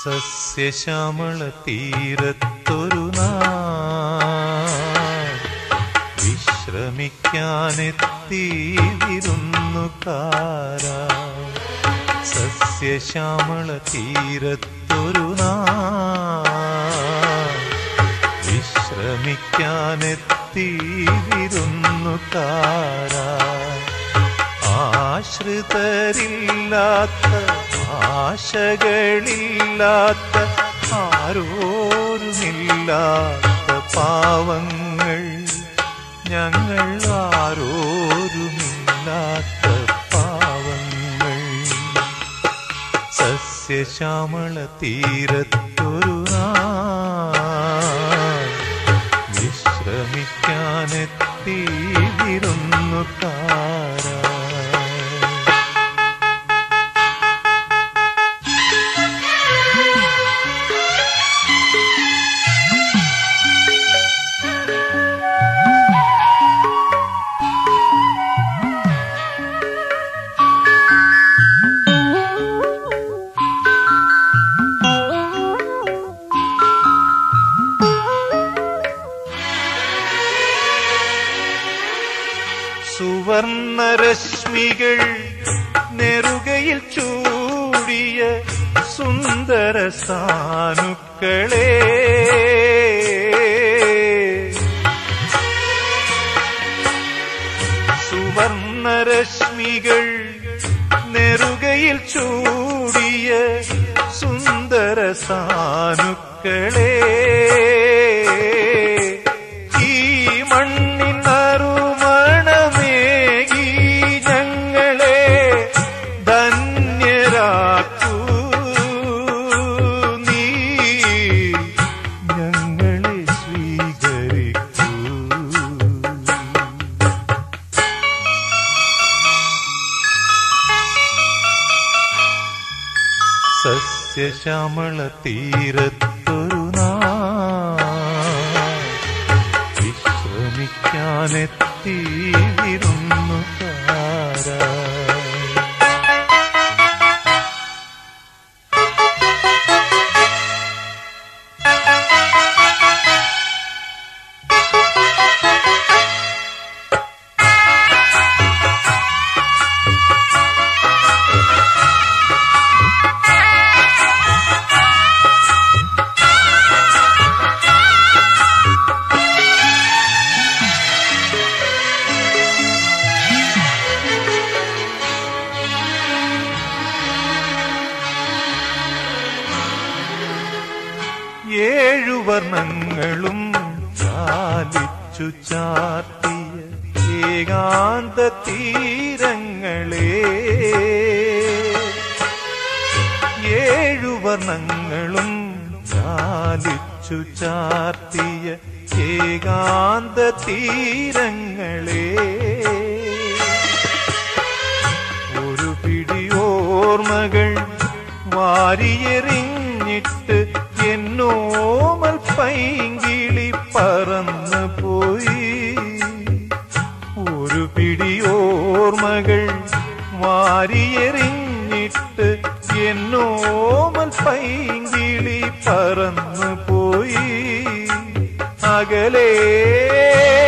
സസ്യശ്യാമള തീരത്തൊരു നാൾ വിശ്രമിക്കാനെത്തി വിരുന്നുകാരാ സസ്യശ്യാമള തീരത്തൊരു നാൾ വിശ്രമിക്കാനെത്തി വിരുന്നുകാരാ ആശ്രിതരില്ലാത്ത ആശകളില്ലാത്ത ആരോരുമില്ലാത്ത പാവങ്ങൾ ഞങ്ങൾ ആരോരുമില്ലാത്ത പാവങ്ങൾ സസ്യശ്യാമള തീരത്തൊരു നാൾ വിശ്രമിക്കാനെത്തി വിരുന്നുകാരാ സുവർണരശ്മികൾ നെറുകയിൽ ചൂടിയ സുന്ദര സാനുക്കളെ സുവർണരശ്മികൾ നെറുകയിൽ ചൂടിയ സുന്ദര സാനുക്കളെ ഈ മണ്ണിൻ നറുമണമേകി ഞങ്ങളെ ധന്യരാക്കൂ നീ ഞങ്ങളെ സ്വീകരിക്കൂ സസ്യശ്യാമള തീരത്തൊരു നാൾ വിശ്രമിക്കാനെത്തി വിരുന്നുകാരാ ഏഴു വർണ്ണങ്ങളും ചാലിച്ചു ചാർത്തിയ ഏകാന്ത തീരങ്ങളെ ഏഴു വർണ്ണങ്ങളും ചാലിച്ചു ചാർത്തിയ ഏകാന്ത തീരങ്ങളെ ഒരു പിടിയോർമകൾ വാരിയെറിഞ്ഞിട്ട് എന്നോമൽ പൈങ്കിളി പറന്നു പോയി ഒരു പിടിയോർമകൾ വാരിയെറിഞ്ഞിട്ട് എന്നോമൽ പൈങ്കിളി പറന്നു പോയി അകലേ